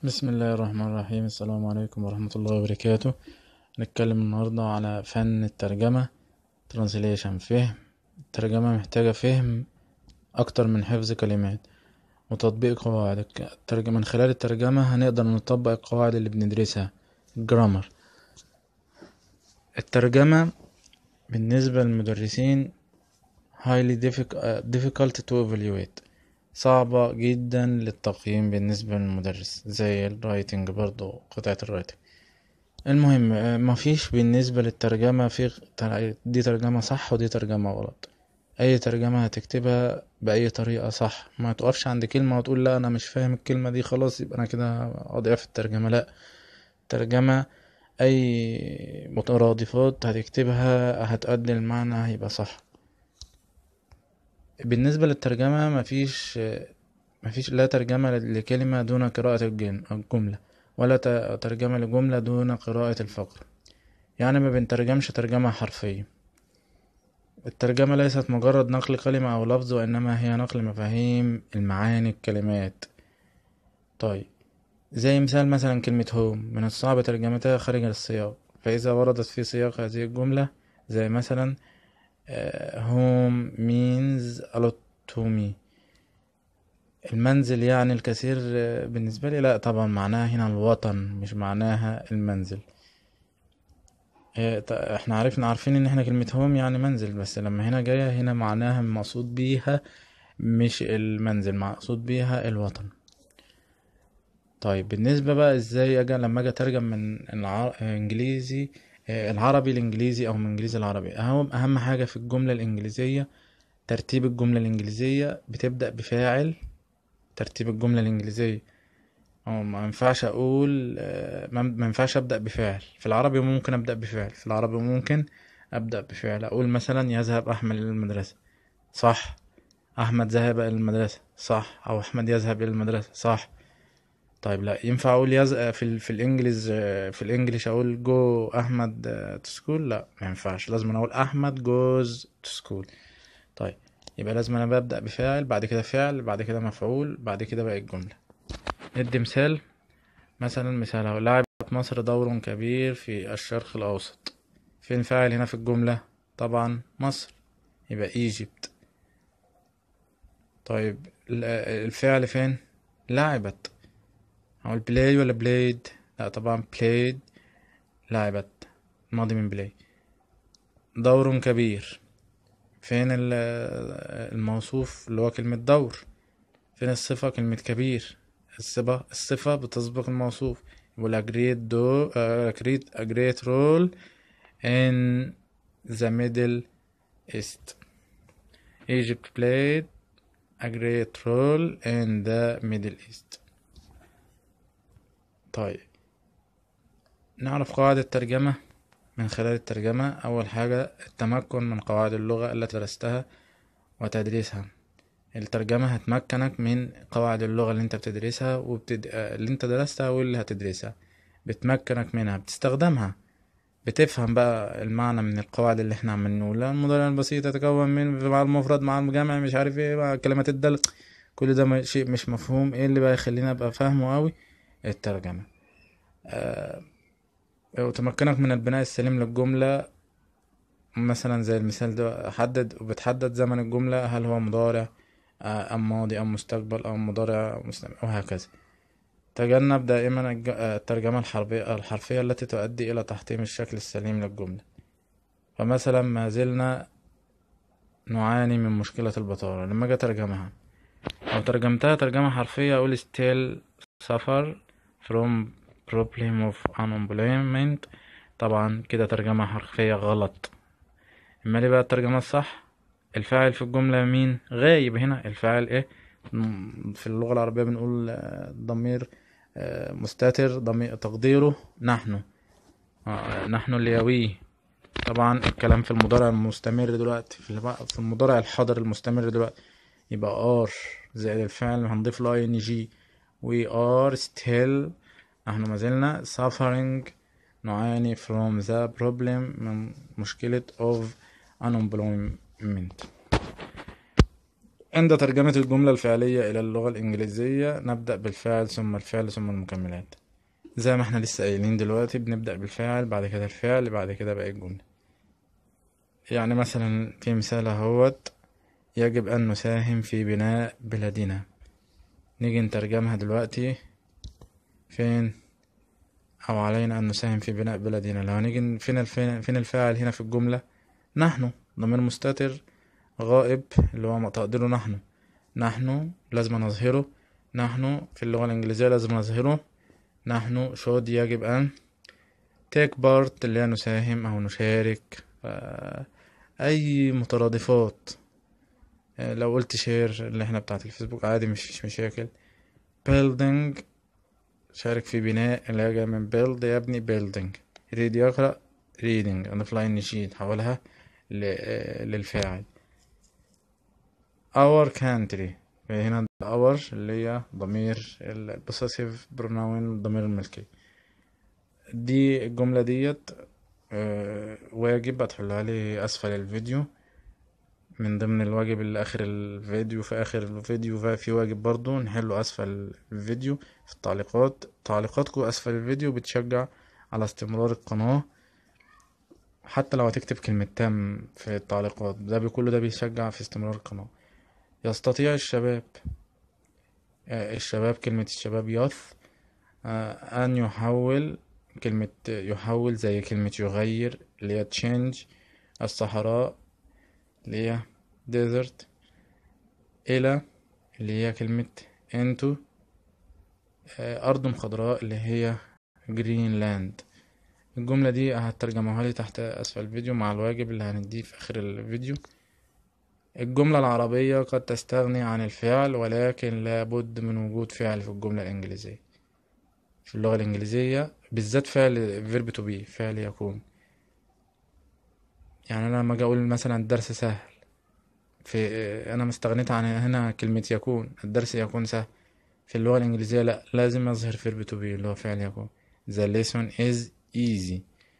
بسم الله الرحمن الرحيم السلام عليكم ورحمة الله وبركاته هنتكلم النهاردة على فن الترجمة translation فهم الترجمة محتاجة فهم أكتر من حفظ كلمات وتطبيق قواعد الترجمة من خلال الترجمة هنقدر نطبق القواعد اللي بندرسها grammar الترجمة بالنسبة للمدرسين highly difficult to evaluate صعبة جدا للتقييم بالنسبة للمدرس زي الرايتنج برضو قطعة الرايتنج المهم مفيش بالنسبة للترجمة في دي ترجمة صح ودي ترجمة غلط اي ترجمة هتكتبها باي طريقة صح ما تقفش عند كلمة وتقول لا انا مش فاهم الكلمة دي خلاص يبقى انا كده اضيع الترجمة لا الترجمة اي مترادفات هتكتبها هتأدي المعنى هيبقى صح بالنسبة للترجمة مفيش مفيش لا ترجمة لكلمة دون قراءة الجملة ولا ترجمة لجملة دون قراءة الفقرة يعني ما بنترجمش ترجمة حرفية الترجمة ليست مجرد نقل كلمة أو لفظ وإنما هي نقل مفاهيم المعاني الكلمات طيب زي مثال مثلا كلمة هوم من الصعب ترجمتها خارج السياق فإذا وردت في سياق هذه الجملة زي مثلا home means a lot to me المنزل يعني الكثير بالنسبة لي لا طبعا معناها هنا الوطن مش معناها المنزل احنا عارفين عارفين ان احنا كلمة هوم يعني منزل بس لما هنا جاية هنا معناها مقصود بيها مش المنزل مقصود بيها الوطن طيب بالنسبة بقى ازاي اجي لما اجي اترجم من الانجليزي العربي الانجليزي او من انجليزي العربي اهم اهم حاجه في الجمله الانجليزيه ترتيب الجمله الانجليزيه بتبدا بفاعل ترتيب الجمله الانجليزيه او ما ينفعش اقول ما ينفعش ابدا بفعل في العربي ممكن ابدا بفعل في العربي ممكن ابدا بفعل اقول مثلا يذهب احمد الى المدرسه صح احمد ذهب الى المدرسه صح او احمد يذهب الى المدرسه صح طيب لا ينفع اقول يز... في ال... في الانجليز في الانجليش اقول جو احمد تو سكول لا ما ينفعش لازم اقول احمد جوز تو سكول طيب يبقى لازم انا ببدا بفاعل بعد كده فعل بعد كده مفعول بعد كده بقى الجمله ندي مثال مثلا مثال اهو لعبت مصر دور كبير في الشرق الاوسط فين فاعل هنا في الجمله طبعا مصر يبقى ايجيبت طيب الفعل فين لعبت هقول بلاي ولا بلايد لا طبعا بلايد لعبت الماضي من بلاي دور كبير فين الموصوف اللي هو كلمة دور فين الصفة كلمة كبير الصفة الصفة بتسبق الموصوف يقول a great do a great a great role in the Middle East Egypt played a great role in the Middle East طيب نعرف قواعد الترجمة من خلال الترجمة أول حاجة التمكن من قواعد اللغة التي درستها وتدريسها الترجمة هتمكنك من قواعد اللغة اللي انت بتدرسها وبتد... اللي انت درستها واللي هتدرسها بتمكنك منها بتستخدمها بتفهم بقى المعنى من القواعد اللي احنا عمالين نقولها المضارع البسيط يتكون من مع المفرد مع الجمع مش عارف ايه مع كلمات الدل كل ده شيء مش مفهوم ايه اللي بقى يخلينا ابقى فاهمه قوي الترجمة أه وتمكنك من البناء السليم للجملة مثلا زي المثال ده حدد وبتحدد زمن الجملة هل هو مضارع أم ماضي أم مستقبل أو مضارع مستمر وهكذا تجنب دائما الترجمة الحرفية, الحرفية التي تؤدي إلى تحطيم الشكل السليم للجملة فمثلا ما زلنا نعاني من مشكلة البطالة لما أجي أترجمها لو ترجمتها ترجمة حرفية أقول still suffer from problem of unemployment طبعا كده ترجمة حرفية غلط اما ليه بقى الترجمة الصح الفاعل في الجملة مين غايب هنا الفاعل ايه في اللغة العربية بنقول ضمير مستتر ضمير تقديره نحن نحن اليوي طبعا الكلام في المضارع المستمر دلوقتي في المضارع الحاضر المستمر دلوقتي يبقى ار زائد الفعل هنضيف له اي ان جي we are still نحن ما زلنا suffering نعاني from the problem من مشكلة of unemployment عند ترجمة الجملة الفعلية إلى اللغة الإنجليزية نبدأ بالفعل ثم الفعل ثم المكملات زي ما احنا لسه قايلين دلوقتي بنبدأ بالفعل بعد كده الفعل بعد كده باقي الجملة يعني مثلا في مثال اهوت يجب أن نساهم في بناء بلادنا نيجي نترجمها دلوقتي فين أو علينا أن نساهم في بناء بلدنا لو هنيجي فين الفين فين الفاعل هنا في الجملة نحن ضمير مستتر غائب اللي هو تقديره نحن نحن لازم نظهره نحن في اللغة الإنجليزية لازم نظهره نحن should يجب أن take part اللي هي نساهم أو نشارك أي مترادفات لو قلت شير اللي احنا بتاعت الفيسبوك عادي مفيش مشاكل building شارك في بناء اللي هي جاية من build يبني building read يقرأ reading أضيف لها نشيد حولها للفاعل our country هنا our اللي هي ضمير ال possessive pronoun الضمير الملكي دي الجملة ديت واجب هتحلها لي أسفل الفيديو من ضمن الواجب اللي اخر الفيديو في اخر الفيديو في واجب برضو نحله اسفل الفيديو في التعليقات تعليقاتكم اسفل الفيديو بتشجع على استمرار القناة حتى لو هتكتب كلمة تم في التعليقات ده بكل ده بيشجع في استمرار القناة يستطيع الشباب الشباب كلمة الشباب يث أن يحول كلمة يحول زي كلمة يغير اللي هي تشينج الصحراء اللي هي desert إلى اللي هي كلمة into أرض خضراء اللي هي جرينلاند الجملة دي هترجموها لي تحت أسفل الفيديو مع الواجب اللي هنديه في آخر الفيديو الجملة العربية قد تستغني عن الفعل ولكن لابد من وجود فعل في الجملة الإنجليزية في اللغة الإنجليزية بالذات فعل verb to be فعل يكون يعني انا لما اجي اقول مثلا الدرس سهل في انا مستغنيت عن هنا كلمة يكون الدرس يكون سهل في اللغة الانجليزية لا لازم اظهر verb to be اللي هو فعل يكون the lesson is easy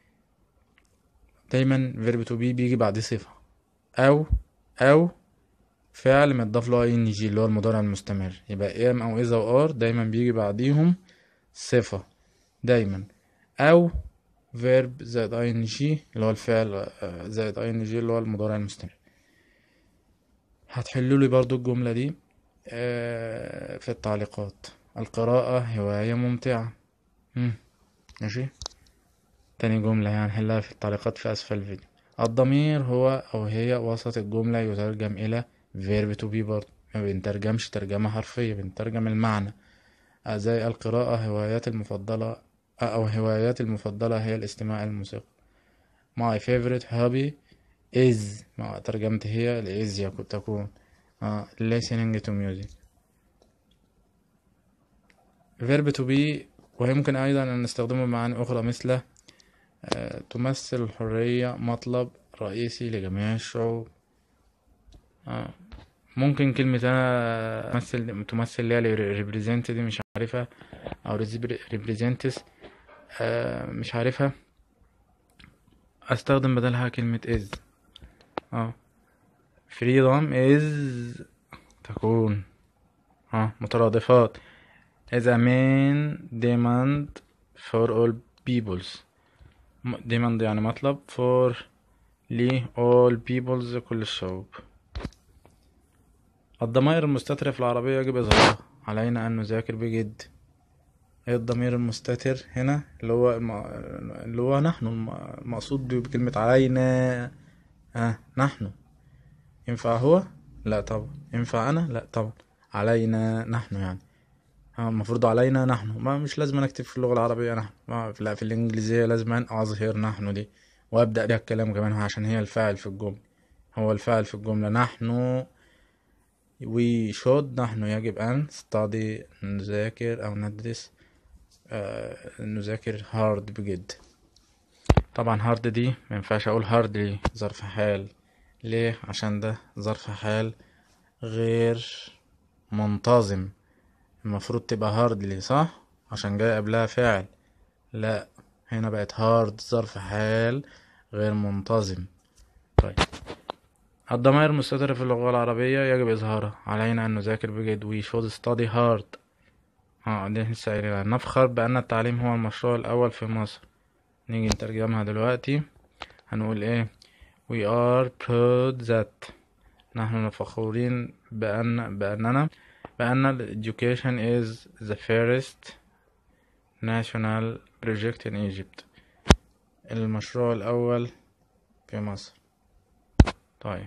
دايما verb to be بيجي بعد صفة او او فعل متضاف له ان جي اللي هو المضارع المستمر يبقى ام او اذا وار دايما بيجي بعديهم صفة دايما او فيرب زائد اي ان جي اللي هو الفعل زائد اي ان جي اللي هو المضارع المستمر هتحلوا لي برضو الجملة دي في التعليقات القراءة هواية ممتعة ماشي تاني جملة يعني هنحلها في التعليقات في أسفل الفيديو الضمير هو أو هي وسط الجملة يترجم إلى verb to be برضه ما بنترجمش ترجمة حرفية بنترجم المعنى زي القراءة هواياتي المفضلة أو هواياتي المفضلة هي الاستماع للموسيقى my favorite hobby is ما ترجمت هي ال is تكون uh, listening to music verb to be ويمكن أيضا أن نستخدمه بمعاني أخرى مثل uh, تمثل الحرية مطلب رئيسي لجميع الشعوب uh, ممكن كلمة أنا تمثل تمثل اللي هي represent دي مش عارفها أو represents آه مش عارفها استخدم بدلها كلمة is اه freedom is تكون اه مترادفات is a main demand for all peoples demand يعني مطلب for لي all peoples كل الشعوب الضمائر المستترة في العربية يجب إظهارها علينا أن نذاكر بجد ايه الضمير المستتر هنا اللي هو الم... اللي هو نحن المقصود بكلمة علينا ها نحن ينفع هو لا طبعا ينفع انا لا طبعا علينا نحن يعني ها المفروض علينا نحن ما مش لازم نكتب في اللغة العربية نحن ما لا في الانجليزية لازم اظهر نحن دي وابدأ بيها الكلام كمان عشان هي الفاعل في الجملة هو الفاعل في الجملة نحن we should نحن يجب أن study نذاكر أو ندرس آه نذاكر هارد بجد طبعا هارد دي مينفعش اقول هارد ظرف حال ليه عشان ده ظرف حال غير منتظم المفروض تبقى هاردلي صح عشان جاي قبلها فعل لا هنا بقت هارد ظرف حال غير منتظم طيب الضمائر المستترة في اللغة العربية يجب إظهارها علينا أن نذاكر بجد we should study hard اه دي لسه قايلينها نفخر بأن التعليم هو المشروع الأول في مصر نيجي نترجمها دلوقتي هنقول ايه we are proud that نحن فخورين بأن بأننا بأن ال education is the first national project in Egypt المشروع الأول في مصر طيب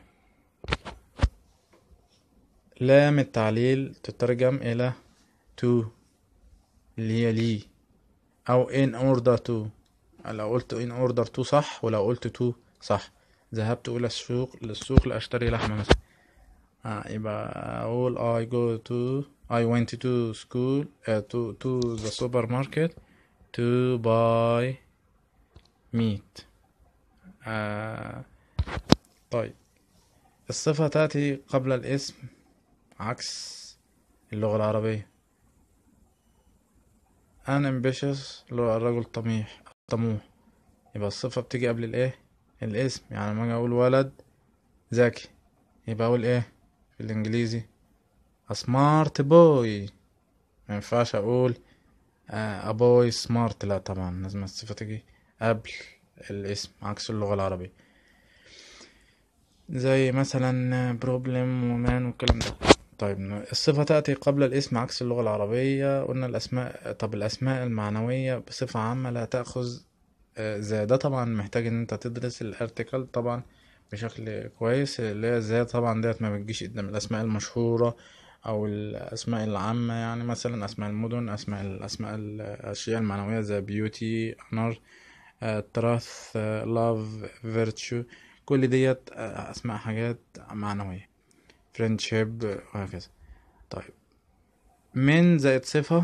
لام التعليل تترجم إلى to اللي هي لي أو in order to لو قلت in order to صح ولو قلت to صح ذهبت إلى السوق للسوق لأشتري لحمة مثلا آه يبقى أقول I go to I went to school uh, to to the supermarket to buy meat آه طيب الصفة تأتي قبل الاسم عكس اللغة العربية أنا ambitious اللي هو الرجل طميح طموح يبقى الصفة بتيجي قبل الايه الاسم يعني لما اجي اقول ولد ذكي يبقى اقول ايه في الانجليزي a smart boy ما ينفعش اقول a boy smart لا طبعا لازم الصفة تيجي قبل الاسم عكس اللغة العربية زي مثلا problem ومان والكلام ده طيب الصفة تأتي قبل الاسم عكس اللغة العربية قلنا الأسماء طب الأسماء المعنوية بصفة عامة لا تأخذ زي ده طبعا محتاج ان انت تدرس الارتكل طبعا بشكل كويس اللي هي ازاي طبعا ديت ما بتجيش قدام الاسماء المشهورة او الاسماء العامة يعني مثلا اسماء المدن اسماء الاسماء الاشياء المعنوية زي بيوتي انر تراث لاف فيرتشو كل ديت اسماء حاجات معنوية فريندشيب وهكذا طيب من زائد صفة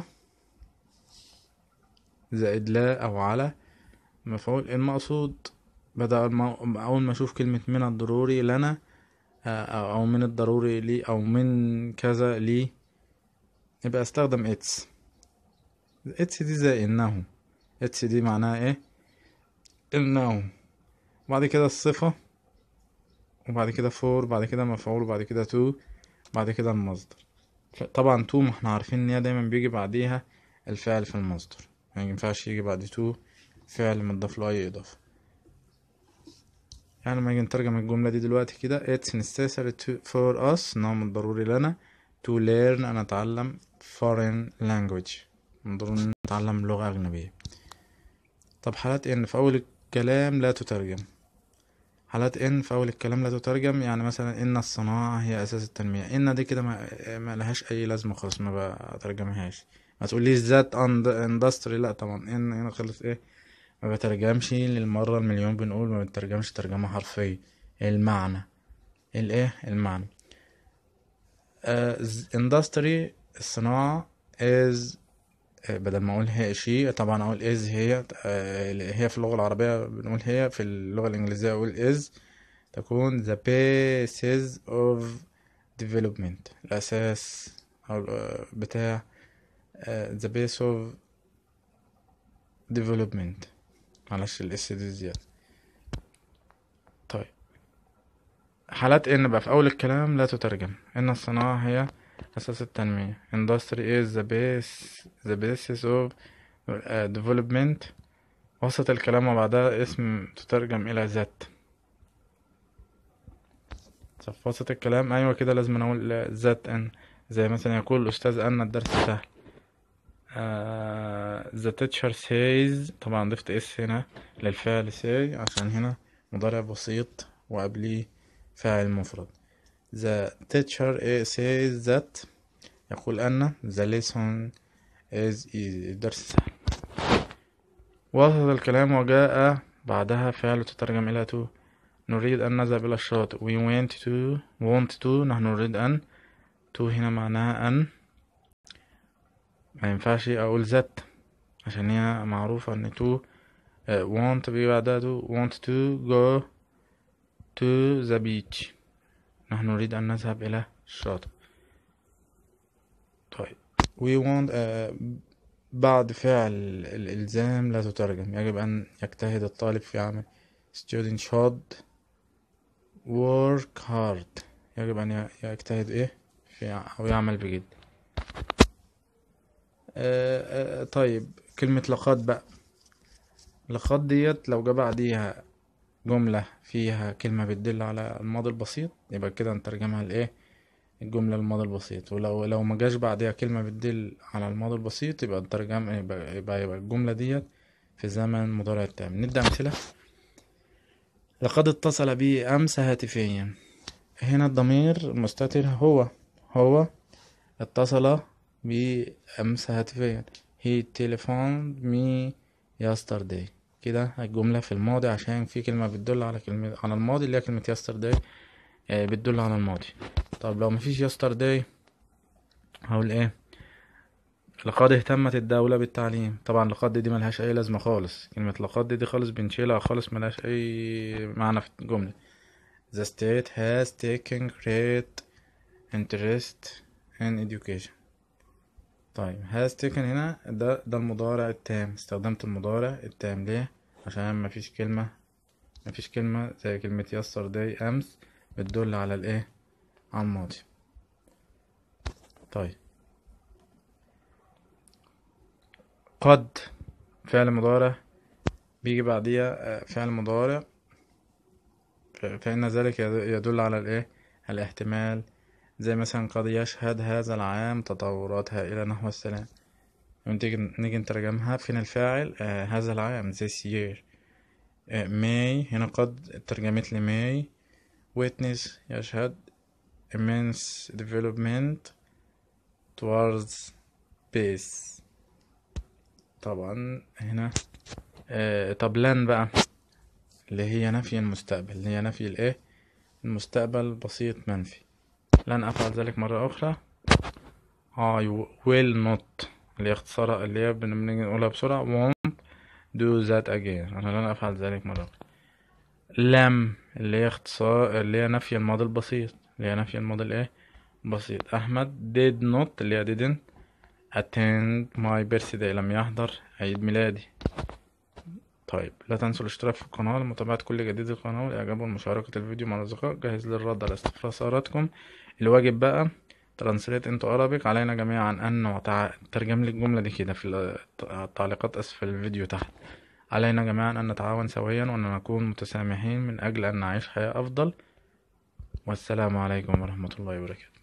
زائد لا او على مفعول المقصود بدأ المو... أول ما أشوف كلمة من الضروري لنا أو من الضروري لي أو من كذا لي يبقى استخدم اتس اتس دي زي إنه اتس دي معناها ايه إنه بعد كده الصفة وبعد كده فور بعد كده مفعول وبعد كده تو بعد كده المصدر طبعا تو ما احنا عارفين ان هي دايما بيجي بعديها الفعل في المصدر يعني مينفعش يجي بعد تو فعل مضاف له أي إضافة يعني لما نيجي نترجم الجملة دي دلوقتي كده it's necessary to for us إنه من الضروري لنا to learn أن نتعلم foreign language من ضروري نتعلم لغة أجنبية طب حالات إن في أول الكلام لا تترجم حالات إن في أول الكلام لا تترجم يعني مثلا إن الصناعة هي أساس التنمية إن دي كده ما, ما لهاش أي لازمة خالص ما بترجمهاش ما تقوليش ذات اندستري لا طبعا إن هنا خلص إيه ما بترجمش للمرة المليون بنقول ما بترجمش ترجمة حرفية المعنى الايه المعنى اندستري الصناعة is بدل ما اقول هي شيء طبعا اقول is هي هي في اللغة العربية بنقول هي في اللغة الانجليزية اقول is تكون the basis of development الاساس او بتاع the base of development معلش الاس دي زيادة طيب حالات ان بقى في اول الكلام لا تترجم ان الصناعة هي اساس التنمية industry is the base the basis of uh, development وسط الكلام وبعدها اسم تترجم الى ذات طب في وسط الكلام ايوه كده لازم نقول ذات ان زي مثلا يقول الاستاذ ان الدرس سهل the teacher says طبعا ضفت اس هنا للفعل say عشان هنا مضارع بسيط وقبليه فاعل مفرد the teacher says that يقول أن the lesson is easy الدرس سهل وسط الكلام وجاء بعدها فعل تترجم إلى to نريد أن نذهب إلى الشاطئ we went to want to نحن نريد أن to هنا معناها أن ما ينفعش اقول ذات عشان هي معروفة ان to uh, want بيجي بعدها to want to go to the beach نحن نريد ان نذهب الى الشاطئ طيب we want uh, بعد فعل الالزام لا تترجم يجب ان يجتهد الطالب في عمل student should work hard يجب أن ي- يجتهد إيه في أو يعمل بجد آه، آه، طيب كلمة لقد بقى لقد ديت لو جه بعديها جملة فيها كلمة بتدل على الماضي البسيط يبقى كده نترجمها لإيه الجملة الماضي البسيط ولو لو ما جاش بعديها كلمة بتدل على الماضي البسيط يبقى نترجم يبقى, يبقى, يبقى الجملة ديت في زمن مضارع تام ندي أمثلة لقد اتصل بي أمس هاتفيا هنا الضمير المستتر هو هو اتصل بي أمس هاتفيا he telephoned me yesterday كده الجملة في الماضي عشان في كلمة بتدل على كلمة على الماضي اللي هي كلمة yesterday آه، بتدل على الماضي طب لو مفيش yesterday هقول ايه لقد اهتمت الدولة بالتعليم طبعا لقد دي ملهاش اي لازمة خالص كلمة لقد دي خالص بنشيلها خالص ملهاش اي معنى في الجملة The state has taken great interest in education طيب has taken هنا ده ده المضارع التام استخدمت المضارع التام ليه عشان مفيش كلمة مفيش كلمة زي كلمة yesterday أمس بتدل على الايه على الماضي طيب قد فعل مضارع بيجي بعديها آه، فعل مضارع ف- فإن ذلك يد- يدل على الإيه الاحتمال زي مثلا قد يشهد هذا العام تطورات هائلة نحو السلام ونيجي نيجي نترجمها فين الفاعل آه هذا العام this year آه may هنا قد ترجمت لي may witness يشهد immense development towards peace طبعا هنا آه طب لن بقى اللي هي نفي المستقبل اللي هي نفي الايه المستقبل بسيط منفي لن افعل ذلك مرة اخرى I will not اللي هي اختصار اللي هي بن- بنيجي نقولها بسرعة won't do that again أنا لن أفعل ذلك مرة أخرى لم اللي هي اختصار اللي هي نفي الماضي البسيط اللي هي نفي الماضي الإيه بسيط أحمد did not اللي هي didn't attend my birthday لم يحضر عيد ميلادي طيب لا تنسوا الاشتراك في القناة لمتابعة كل جديد القناة والإعجاب ومشاركة الفيديو مع الأصدقاء جاهز للرد على استفساراتكم الواجب بقى ترانسليت انتو Arabic علينا جميعا أن نتع... ترجم لي الجملة دي كده في الت- التعليقات أسفل الفيديو تحت علينا جميعا أن نتعاون سويا وأن نكون متسامحين من أجل أن نعيش حياة أفضل والسلام عليكم ورحمة الله وبركاته